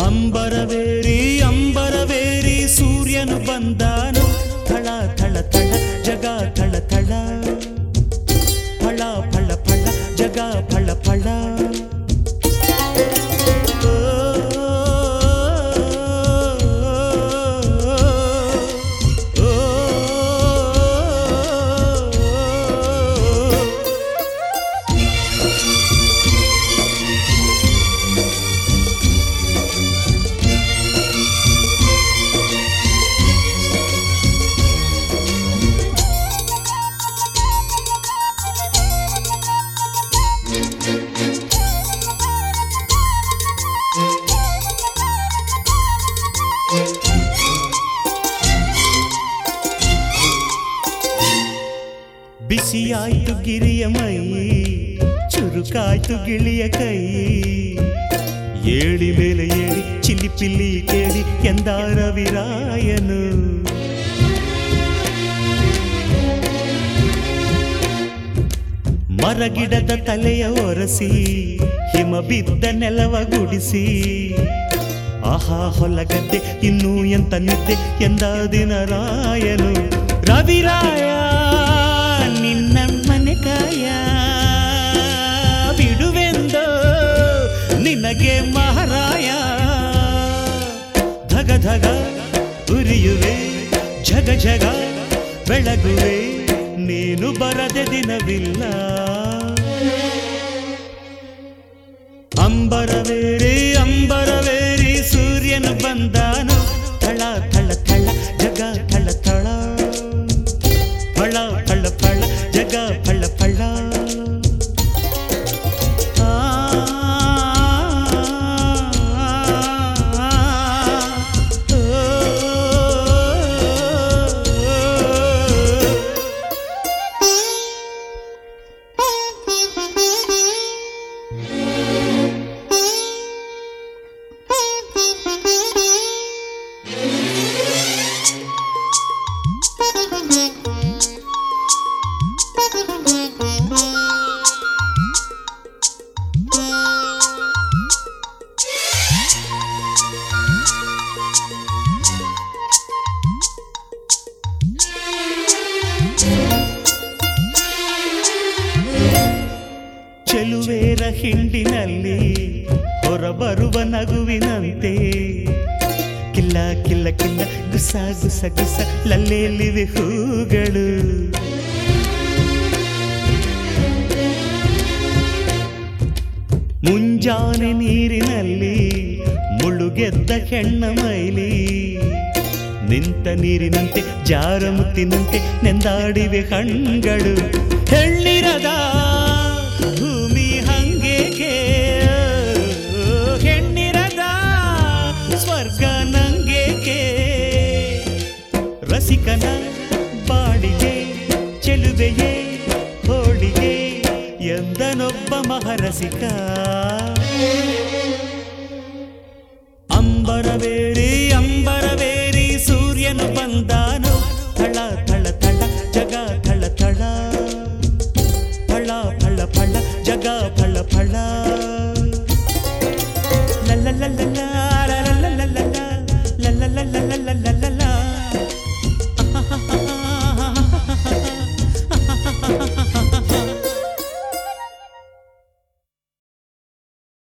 ಅಂಬರವೇರಿ ಅಂಬರವೇರಿ ಸೂರ್ಯನು ಬಂದಾನು ಥಳ ಥಳ ಥಳ ಜಗ ಥಳ ಥಳ ಫಳ ಫಳ ಫಳ ಜಗ ಫಳ ಫಳ ಓ, ಓ, ಓ, ಓ. ಬಿಸಿಯಾಯ್ತು ಗಿರಿಯ ಮೈ ಚುರುಕಾಯ್ತು ಗಿಳಿಯ ಕೈ ಏಳಿ ಮೇಲೆ ಏಳಿ ಚಿಲ್ಲಿ ಪಿಲ್ಲಿ ಕೇಳಿ ಎಂದಾರ ವಿರಾಯನು ಮರಗಿಡದ ತಲೆಯ ಒರಸಿ ಹಿಮ ಬಿದ್ದ ನೆಲವ ಗುಡಿಸಿ ಆಹಾ ಹೊಲಗದ್ದೆ ಇನ್ನೂ ಎಂತ ನಿದ್ದೆ ಎಂದ ದಿನ ರಾಯನು ರವಿರಾಯ ನಿನ್ನ ಮನೆ ಕಾಯ ಬಿಡುವೆಂದೋ ನಿನಗೆ ಮಹಾರಾಯ ಧಗ ಧಗ ಉರಿಯುವೆ ಜಗ ಜಗ ಬೆಳಗುವೆ ನೀನು ಬರದೆ ದಿನವಿಲ್ಲ ಅಂಬರವೇರಿ ಅಂಬರವೇರಿ ಸೂರ್ಯನು ಬಂದಾನು ಥಳ ಥಳ ಥಳ ಜಗ ಥಳ ಥಳ ಫಳ ಫಳ ಫಳ ಜಗ ಫಳ ಫಳ ಆ, ಓ, ಚೆಲುವೇರ ಹಿಂಡಿನಲ್ಲಿ ಹೊರಬರುವ ನಗುವಿನಂತೆ ಕಿಲ್ಲ ಕಿಲ್ಲ ಕಿಲ್ಲ ಗುಸ ಗುಸ ಗುಸ ಲಲ್ಲೆಯಲ್ಲಿವೆ ಹೂಗಳು ಮುಂಜಾನೆ ನೀರಿನಲ್ಲಿ ಮುಳುಗೆದ್ದ ಹೆಣ್ಣ ಮೈಲಿ ನಿಂತ ನೀರಿನಂತೆ ಜಾರ ಮುತ್ತಿನಂತೆ ನೆಂದಾಡಿವೆ ಕಣ್ಗಳು ಹೆಣ್ಣಿರದ ಭೂಮಿ ಹಂಗೇಕೆ ಹೆಣ್ಣಿರದ ಸ್ವರ್ಗ ನಂಗೇಕೆ ರಸಿಕನ ಬಾಡಿಗೆ ಚೆಲುವೆಯೇ ಹೋಳಿಗೆ ಎಂದನೊಬ್ಬ ಮಹರಸಿಕ